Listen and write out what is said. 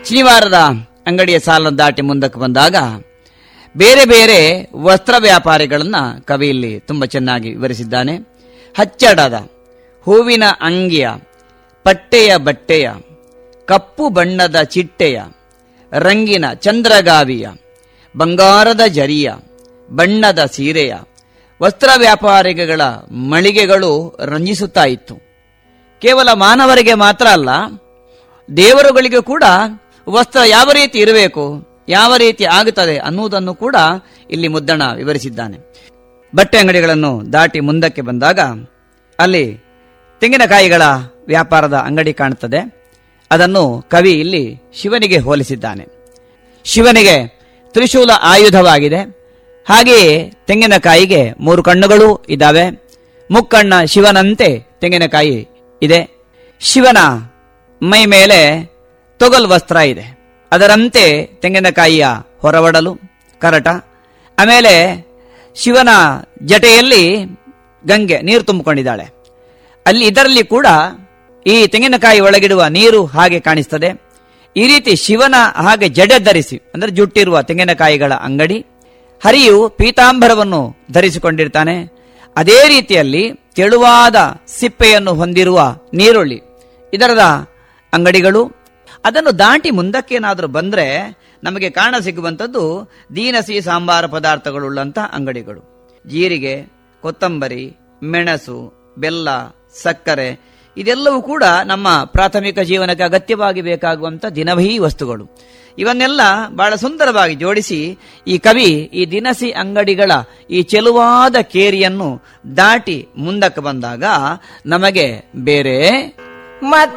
ಶನಿವಾರದ ಅಂಗಡಿಯ ಸಾಲನ್ನು ದಾಟಿ ಮುಂದಕ್ಕೆ ಬಂದಾಗ ಬೇರೆ ಬೇರೆ ವಸ್ತ್ರ ವ್ಯಾಪಾರಿಗಳನ್ನ ಕವಿ ಇಲ್ಲಿ ತುಂಬ ಚೆನ್ನಾಗಿ ವಿವರಿಸಿದ್ದಾನೆ ಹಚ್ಚಡದ ಹೂವಿನ ಅಂಗಿಯ ಪಟ್ಟೆಯ ಬಟ್ಟೆಯ ಕಪ್ಪು ಬಣ್ಣದ ಚಿಟ್ಟೆಯ ರಂಗಿನ ಚಂದ್ರಗಾವಿಯ ಬಂಗಾರದ ಜರಿಯ ಬಣ್ಣದ ಸೀರೆಯ ವಸ್ತ್ರ ವ್ಯಾಪಾರಿಗಳ ಮಳಿಗೆಗಳು ರಂಜಿಸುತ್ತಾ ಇತ್ತು ಕೇವಲ ಮಾನವರಿಗೆ ಮಾತ್ರ ಅಲ್ಲ ದೇವರುಗಳಿಗೂ ಕೂಡ ವಸ್ತ್ರ ಯಾವ ರೀತಿ ಇರಬೇಕು ಯಾವ ರೀತಿ ಆಗುತ್ತದೆ ಅನ್ನುವುದನ್ನು ಕೂಡ ಇಲ್ಲಿ ಮುದ್ದಣ ವಿವರಿಸಿದ್ದಾನೆ ಬಟ್ಟೆ ಅಂಗಡಿಗಳನ್ನು ದಾಟಿ ಮುಂದಕ್ಕೆ ಬಂದಾಗ ಅಲ್ಲಿ ತೆಂಗಿನಕಾಯಿಗಳ ವ್ಯಾಪಾರದ ಅಂಗಡಿ ಕಾಣುತ್ತದೆ ಅದನ್ನು ಕವಿ ಇಲ್ಲಿ ಶಿವನಿಗೆ ಹೋಲಿಸಿದ್ದಾನೆ ಶಿವನಿಗೆ ತ್ರಿಶೂಲ ಆಯುಧವಾಗಿದೆ ಹಾಗೆಯೇ ತೆಂಗಿನಕಾಯಿಗೆ ಮೂರು ಕಣ್ಣುಗಳು ಇದ್ದಾವೆ ಮುಕ್ಕಣ್ಣ ಶಿವನಂತೆ ತೆಂಗಿನಕಾಯಿ ಇದೆ ಶಿವನ ಮೈ ಮೇಲೆ ತೊಗಲ್ ವಸ್ತ್ರ ಇದೆ ಅದರಂತೆ ತೆಂಗಿನಕಾಯಿಯ ಹೊರವಡಲು ಕರಟ ಆಮೇಲೆ ಶಿವನ ಜಟೆಯಲ್ಲಿ ಗಂಗೆ ನೀರು ತುಂಬಿಕೊಂಡಿದ್ದಾಳೆ ಅಲ್ಲಿ ಇದರಲ್ಲಿ ಕೂಡ ಈ ತೆಂಗಿನಕಾಯಿ ಒಳಗಿಡುವ ನೀರು ಹಾಗೆ ಕಾಣಿಸ್ತದೆ ಈ ರೀತಿ ಶಿವನ ಹಾಗೆ ಜಡೆ ಧರಿಸಿ ಅಂದರೆ ಜುಟ್ಟಿರುವ ತೆಂಗಿನಕಾಯಿಗಳ ಅಂಗಡಿ ಹರಿಯು ಪೀತಾಂಬರವನ್ನು ಧರಿಸಿಕೊಂಡಿರ್ತಾನೆ ಅದೇ ರೀತಿಯಲ್ಲಿ ತೆಳುವಾದ ಸಿಪ್ಪೆಯನ್ನು ಹೊಂದಿರುವ ನೀರುಳ್ಳಿ ಇದರದ ಅಂಗಡಿಗಳು ಅದನ್ನು ದಾಟಿ ಮುಂದಕ್ಕೇನಾದರೂ ಬಂದ್ರೆ ನಮಗೆ ಕಾಣ ಸಿಗುವಂಥದ್ದು ದೀನಸಿ ಸಾಂಬಾರ ಪದಾರ್ಥಗಳುಳ್ಳಂಥ ಅಂಗಡಿಗಳು ಜೀರಿಗೆ ಕೊತ್ತಂಬರಿ ಮೆಣಸು ಬೆಲ್ಲ ಸಕ್ಕರೆ ಇದೆಲ್ಲವೂ ಕೂಡ ನಮ್ಮ ಪ್ರಾಥಮಿಕ ಜೀವನಕ್ಕೆ ಅಗತ್ಯವಾಗಿ ಬೇಕಾಗುವಂಥ ದಿನವಹಿ ವಸ್ತುಗಳು ಇವನ್ನೆಲ್ಲ ಬಹಳ ಸುಂದರವಾಗಿ ಜೋಡಿಸಿ ಈ ಕವಿ ಈ ದಿನಸಿ ಅಂಗಡಿಗಳ ಈ ಚೆಲುವಾದ ಕೇರಿಯನ್ನು ದಾಟಿ ಮುಂದಕ್ಕೆ ಬಂದಾಗ ನಮಗೆ ಬೇರೆ ಮತ್